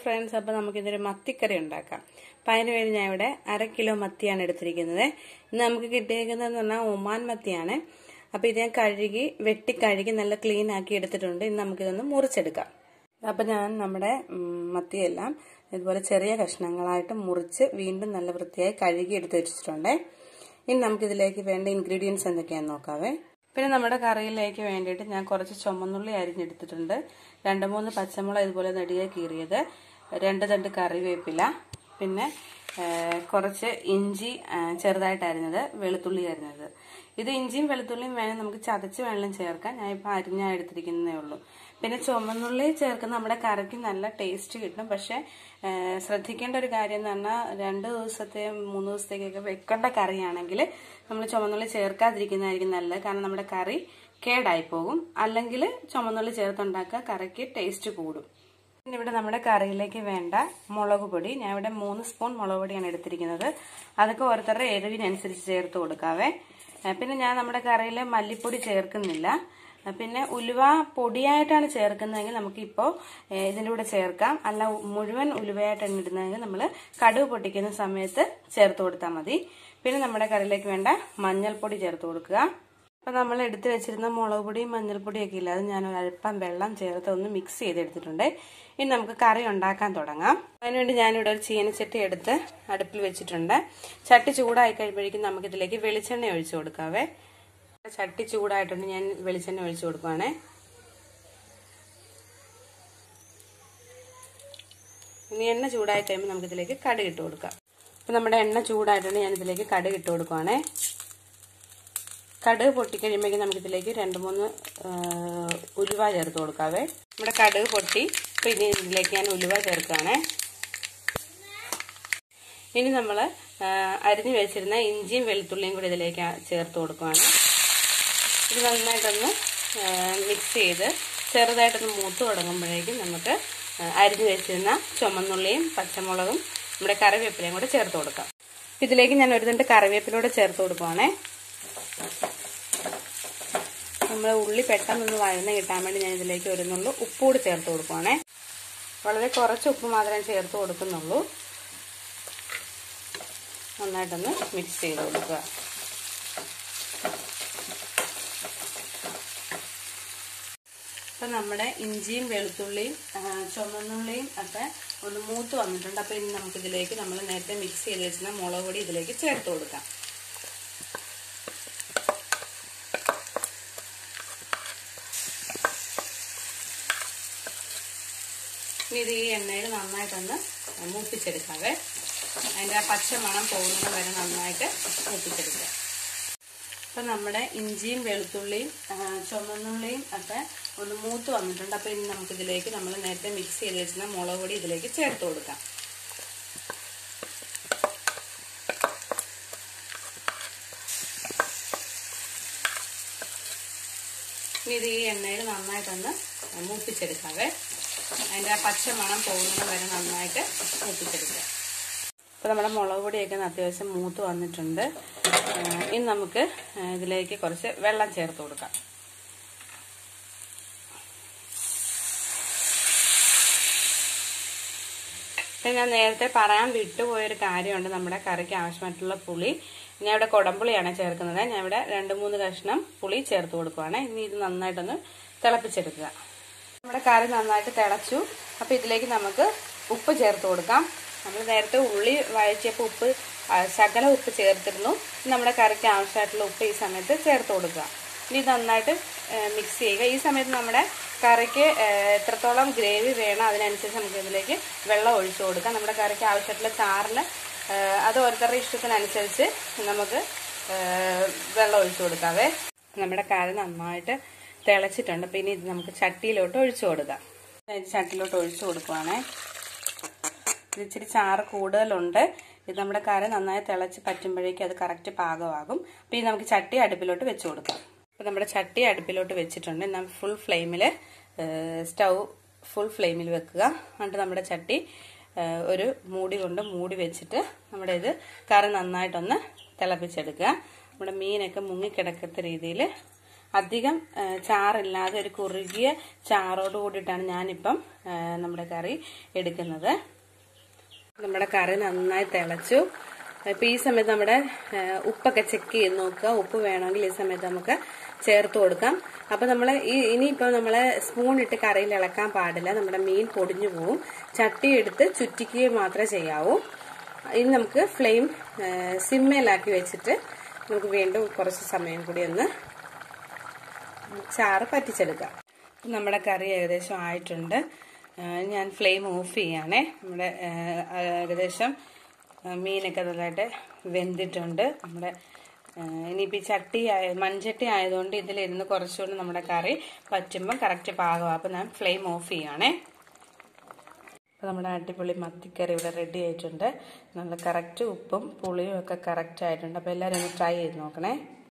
friends അപ്പോൾ നമുക്കിതൊരു മത്തിക്കറി ഉണ്ടാക്കാം അപ്പം അതിന് വേണ്ടി ഞാൻ ഇവിടെ അര കിലോ മത്തിയാണ് എടുത്തിരിക്കുന്നത് ഇന്ന് നമുക്ക് കിട്ടിയേക്കുന്നതെന്ന് പറഞ്ഞാൽ ഒമാൻ മത്തിയാണ് അപ്പോൾ ഇത് ഞാൻ കഴുകി വെട്ടി കഴുകി നല്ല ക്ലീൻ ആക്കി എടുത്തിട്ടുണ്ട് ഇന്ന് നമുക്കിതൊന്ന് മുറിച്ചെടുക്കാം അപ്പം ഞാൻ നമ്മുടെ ഉം, മത്തിയെല്ലാം ഇതുപോലെ ചെറിയ കഷ്ണങ്ങളായിട്ട് മുറിച്ച് വീണ്ടും നല്ല വൃത്തിയായി കഴുകി എടുത്ത് വെച്ചിട്ടുണ്ട് ഇനി നമുക്കിതിലേക്ക് വേണ്ട ഇൻഗ്രീഡിയൻസ് എന്തൊക്കെയാണെന്ന് നോക്കാവേ പിന്നെ നമ്മുടെ കറിയിലേക്ക് വേണ്ടിയിട്ട് ഞാൻ കുറച്ച് ചുമന്നുള്ളി അരിഞ്ഞെടുത്തിട്ടുണ്ട് രണ്ട് മൂന്ന് പച്ചമുളക് ഇതുപോലെ നെടിയെ കീറിയത് രണ്ട് തണ്ട് കറിവേപ്പില പിന്നെ ആ, കുറച്ച് ഇഞ്ചി ആ, ചെറുതായിട്ട് അരിഞ്ഞത് വെളുത്തുള്ളി അരിഞ്ഞത് ഇത് ഇഞ്ചിയും വെളുത്തുള്ളിയും വേണം നമുക്ക് ചതച്ച് വെള്ളം ചേർക്കാം ഞാൻ ഇപ്പോൾ അരിഞ്ഞാ എടുത്തിരിക്കുന്നതേ ഉള്ളൂ പിന്നെ ചുമന്നുള്ളി ചേർക്കുന്ന നമ്മുടെ കറിക്ക് നല്ല ടേസ്റ്റ് കിട്ടും പക്ഷെ ആ, ശ്രദ്ധിക്കേണ്ട ഒരു കാര്യം എന്ന് പറഞ്ഞാൽ രണ്ട് ദിവസത്തെ മൂന്ന് ദിവസത്തേക്കൊക്കെ വെക്കേണ്ട കറിയാണെങ്കിൽ നമ്മൾ ചുമന്നുള്ളി ചേർക്കാതിരിക്കുന്നതായിരിക്കും നല്ലത് കാരണം നമ്മുടെ കറി കേടായി പോകും അല്ലെങ്കിൽ ചുമന്നുള്ളി ചേർത്തുണ്ടാക്കുക കറിക്ക് ടേസ്റ്റ് കൂടും പിന്നെ ഇവിടെ നമ്മുടെ കറിയിലേക്ക് വേണ്ട മുളക് പൊടി ഞാൻ ഇവിടെ മൂന്ന് സ്പൂൺ മുളക് പൊടിയാണ് എടുത്തിരിക്കുന്നത് അതൊക്കെ ഓരോരുത്തരുടെ എരിവിനനുസരിച്ച് ചേർത്ത് കൊടുക്കാവേ ഏ, പിന്നെ ഞാൻ നമ്മുടെ കറിയിൽ മല്ലിപ്പൊടി ചേർക്കുന്നില്ല ഏ, പിന്നെ ഉലുവ പൊടിയായിട്ടാണ് ചേർക്കുന്നതെങ്കിൽ നമുക്കിപ്പോൾ ഏ, ഇതിൻ്റെ കൂടെ ചേർക്കാം അല്ല ഉ- മുഴുവൻ ഉലുവയായിട്ടാണ് ഇടുന്നതെങ്കിൽ നമ്മൾ കടുക് പൊട്ടിക്കുന്ന സമയത്ത് ചേർത്ത് കൊടുത്താൽ മതി പിന്നെ നമ്മുടെ കറിയിലേക്ക് വേണ്ട മഞ്ഞൾപ്പൊടി ചേർത്ത് കൊടുക്കുക അപ്പം നമ്മൾ എടുത്തു വെച്ചിരുന്ന മുളക് പൊടിയും മഞ്ഞൾപ്പൊടിയും ഒക്കെ ഇല്ല അത് ഞാൻ ഒരല്പം വെള്ളം ചേർത്ത് ഒന്ന് മിക്സ് ചെയ്തെടുത്തിട്ടുണ്ട് ഇനി നമുക്ക് കറി ഉണ്ടാക്കാൻ തുടങ്ങാം അതിനുവേണ്ടി ഞാനിവിടെ ഒരു ചീനച്ചട്ടി എടുത്ത് അടുപ്പിൽ വെച്ചിട്ടുണ്ട് ചട്ടി ചൂടായി കഴിയുമ്പോഴേക്കും നമുക്കിതിലേക്ക് വെളിച്ചെണ്ണ ഒഴിച്ചു കൊടുക്കാവേ ചട്ടി ചൂടായിട്ടുണ്ട് ഞാൻ വെളിച്ചെണ്ണ ഒഴിച്ചു കൊടുക്കുവാണേ ഇനി എണ്ണ ചൂടായി കഴിയുമ്പോൾ നമുക്കിതിലേക്ക് കടുക് ഇട്ട് കൊടുക്കാം അപ്പം നമ്മുടെ എണ്ണ ചൂടായിട്ടുണ്ട് ഞാൻ ഇതിലേക്ക് കടുക് ഇട്ട് കൊടുക്കുവാണേ കടുക് പൊട്ടിക്കഴിയുമ്പോഴേക്കും നമുക്കിതിലേക്ക് രണ്ട് മൂന്ന് ആ, ഉലുവ ചേർത്ത് കൊടുക്കാവേ നമ്മുടെ കടുക് പൊട്ടി അപ്പം ഇനി ഇതിലേക്ക് ഞാൻ ഉലുവ ചേർക്കുകയാണേ ഇനി നമ്മൾ അരിഞ്ഞു വെച്ചിരുന്ന ഇഞ്ചിയും വെളുത്തുള്ളിയും കൂടി ഇതിലേക്ക് ആ- ചേർത്ത് കൊടുക്കുകയാണ് ഇത് നന്നായിട്ടൊന്ന് മിക്സ് ചെയ്ത് ചെറുതായിട്ടൊന്ന് മൂത്ത് തുടങ്ങുമ്പോഴേക്കും നമുക്ക് ആ, അരിഞ്ഞു വെച്ചിരുന്ന ചുമന്നുള്ളിയും പച്ചമുളകും നമ്മുടെ കറിവേപ്പിലയും കൂടെ ചേർത്ത് കൊടുക്കാം ഇതിലേക്ക് ഞാൻ ഒരു തണ്ട് കറിവേപ്പിലൂടെ ചേർത്ത് കൊടുക്കുവാണേ നമ്മൾ ഉള്ളി പെട്ടെന്നൊന്ന് വഴന്ന് കിട്ടാൻ വേണ്ടി ഞാൻ ഇതിലേക്ക് ഒരു നുള്ളു ഉപ്പ് കൂടി ചേർത്ത് കൊടുക്കുവാണേ വളരെ കുറച്ച് ഉപ്പ് മാത്രമേ ചേർത്ത് കൊടുക്കുന്നുള്ളൂ നന്നായിട്ടൊന്ന് മിക്സ് ചെയ്ത് കൊടുക്കുക അപ്പം നമ്മുടെ ഇഞ്ചിയും വെളുത്തുള്ളിയും ആ, ചുമന്നുള്ളിയും ഒക്കെ ഒന്ന് മൂത്ത് വന്നിട്ടുണ്ട് അപ്പം ഇനി നമുക്കിതിലേക്ക് നമ്മൾ നേരത്തെ മിക്സ് ചെയ്ത് വെച്ചിരുന്ന മുളക് പൊടി ഇതിലേക്ക് ചേർത്ത് കൊടുക്കാം ഇനി ഇത് ഈ എണ്ണയിൽ നന്നായിട്ടൊന്ന് മൂപ്പിച്ചെടുക്കാവേ അതിൻ്റെ ആ പച്ച മണം പോകുന്നത് വരെ നന്നായിട്ട് മൂപ്പിച്ചെടുക്കുക അപ്പം നമ്മുടെ ഇഞ്ചിയും വെളുത്തുള്ളിയും ആ, ചുമന്നുള്ളിയും ഒക്കെ ഒന്ന് മൂത്ത് വന്നിട്ടുണ്ട് അപ്പം ഇനി നമുക്കിതിലേക്ക് നമ്മൾ നേരത്തെ മിക്സ് ചെയ്ത് വെച്ചിരുന്ന മുളക് പൊടി ഇതിലേക്ക് ചേർത്ത് കൊടുക്കാം ഇനി ഇത് ഈ എണ്ണയിൽ നന്നായിട്ടൊന്ന് മൂപ്പിച്ചെടുക്കാവേ അതിൻ്റെ ആ പച്ച മണം പോകുന്നത് വരെ നന്നായിട്ട് മൂപ്പിച്ചെടുക്കുക അപ്പോൾ നമ്മുടെ മുളക് പൊടിയൊക്കെ ഒന്ന് അത്യാവശ്യം മൂത്ത് വന്നിട്ടുണ്ട് ആ, ഇനി നമുക്ക് ആ, ഇതിലേക്ക് കുറച്ച് വെള്ളം ചേർത്ത് കൊടുക്കാം പിന്നെ ഞാൻ നേരത്തെ പറയാൻ വിട്ടുപോയൊരു കാര്യമുണ്ട് നമ്മുടെ കറിക്ക് ആവശ്യമായിട്ടുള്ള പുളി ഞാൻ ഇവിടെ കുടംപുളിയാണ് ചേർക്കുന്നത് ഞാൻ ഇവിടെ രണ്ട് മൂന്ന് കഷ്ണം പുളി ചേർത്ത് കൊടുക്കുവാണ് ഇനി ഇത് നന്നായിട്ടൊന്ന് തിളപ്പിച്ചെടുക്കുക നമ്മുടെ കറി നന്നായിട്ട് തിളച്ചു അപ്പോൾ ഇതിലേക്ക് നമുക്ക് ഉപ്പ് ചേർത്ത് കൊടുക്കാം നമ്മൾ നേരത്തെ ഉള്ളി വഴറ്റിയപ്പോൾ ഉപ്പ് ആ, ശകലം ഉപ്പ് ചേർത്തിരുന്നു ഇനി നമ്മുടെ കറിക്ക് ആവശ്യമായിട്ടുള്ള ഉപ്പ് ഈ സമയത്ത് ചേർത്ത് കൊടുക്കുക ഇനി ഇത് നന്നായിട്ട് മിക്സ് ചെയ്യുക ഈ സമയത്ത് നമ്മുടെ കറിക്ക് ആ, എത്രത്തോളം ഗ്രേവി വേണം അതിനനുസരിച്ച് നമുക്ക് ഇതിലേക്ക് വെള്ളം ഒഴിച്ചു കൊടുക്കാം നമ്മുടെ കറിക്ക് ആവശ്യമായിട്ടുള്ള ചാറിന് ആ, അത് ഓരോരുത്തരുടെ ഇഷ്ടത്തിനനുസരിച്ച് നമുക്ക് ആ, വെള്ളം ഒഴിച്ചു കൊടുക്കാവേ നമ്മുടെ കറി നന്നായിട്ട് തിളച്ചിട്ടുണ്ട് പിന്നെ ഇത് നമുക്ക് ചട്ടിയിലോട്ട് ഒഴിച്ചു കൊടുക്കാം ഇത് ചട്ടിയിലോട്ട് ഒഴിച്ചു കൊടുക്കുവാണേ ഇത് ഇച്ചിരി ചാറ് കൂടുതലുണ്ട് ഇത് നമ്മുടെ കറി നന്നായി തിളച്ച് പറ്റുമ്പോഴേക്കും അത് കറക്റ്റ് പാകമാകും അപ്പോൾ ഇത് നമുക്ക് ചട്ടി അടുപ്പിലോട്ട് വെച്ച് കൊടുക്കാം അപ്പോൾ നമ്മുടെ ചട്ടി അടുപ്പിലോട്ട് വെച്ചിട്ടുണ്ട് നമ്മൾ ഫുൾ ഫ്ലെയിമിൽ സ്റ്റൗ ഫുൾ ഫ്ലെയിമിൽ വെക്കുക എന്നിട്ട് നമ്മുടെ ചട്ടി ആ, ഒരു മൂടി കൊണ്ട് മൂടി വെച്ചിട്ട് നമ്മുടെ ഇത് കറി നന്നായിട്ടൊന്ന് തിളപ്പിച്ചെടുക്കുക നമ്മുടെ മീനൊക്കെ മുങ്ങിക്കിടക്കത്ത രീതിയിൽ അധികം ആ, ചാറില്ലാതെ ഒരു കുറുകിയ ചാറോട് കൂടിയിട്ടാണ് ഞാനിപ്പം ആ, നമ്മുടെ കറി എടുക്കുന്നത് നമ്മുടെ കറി നന്നായി തിളച്ചു ഇപ്പം ഈ സമയത്ത് നമ്മുടെ ആ, ഉപ്പൊക്കെ ചെക്ക് ചെയ്ത് നോക്കുക ഉപ്പ് വേണമെങ്കിൽ ഈ സമയത്ത് നമുക്ക് ചേർത്ത് കൊടുക്കാം അപ്പം നമ്മൾ ഈ ഇനിയിപ്പോൾ നമ്മൾ സ്പൂൺ ഇട്ട് കറിയിൽ ഇളക്കാൻ പാടില്ല നമ്മുടെ മീൻ പൊടിഞ്ഞു പോവും ചട്ടി എടുത്ത് ചുറ്റിക്കുക മാത്രമേ ചെയ്യാവൂ ഇനി നമുക്ക് ഫ്ലെയിം സിമ്മയിലാക്കി വെച്ചിട്ട് നമുക്ക് വീണ്ടും കുറച്ച് സമയം കൂടി ഒന്ന് ചാറ് പറ്റിച്ചെടുക്കാം നമ്മുടെ കറി ഏകദേശം ആയിട്ടുണ്ട് ആ, ഞാൻ ഫ്ലെയിം ഓഫ് ചെയ്യാണേ നമ്മുടെ ആ, ഏകദേശം ആ, മീനൊക്കെ നല്ലതായിട്ട് വെന്തിട്ടുണ്ട് നമ്മുടെ ആ, ഇനിയിപ്പോൾ ഈ ചട്ടി ആയ മൺചട്ടി ആയതുകൊണ്ട് ഇതിലിരുന്ന് കുറച്ചുകൂടി നമ്മുടെ കറി പറ്റുമ്പോൾ കറക്റ്റ് പാകമാകും അപ്പോൾ ഞാൻ ഫ്ലെയിം ഓഫ് ചെയ്യുകയാണേ അപ്പോൾ നമ്മുടെ അടിപൊളി മത്തിക്കറി ഇവിടെ റെഡി ആയിട്ടുണ്ട് നല്ല കറക്റ്റ് ഉപ്പും പുളിയും ഒക്കെ കറക്റ്റ് ആയിട്ടുണ്ട് അപ്പോൾ എല്ലാവരും ഒന്ന് ട്രൈ ചെയ്ത് നോക്കണേ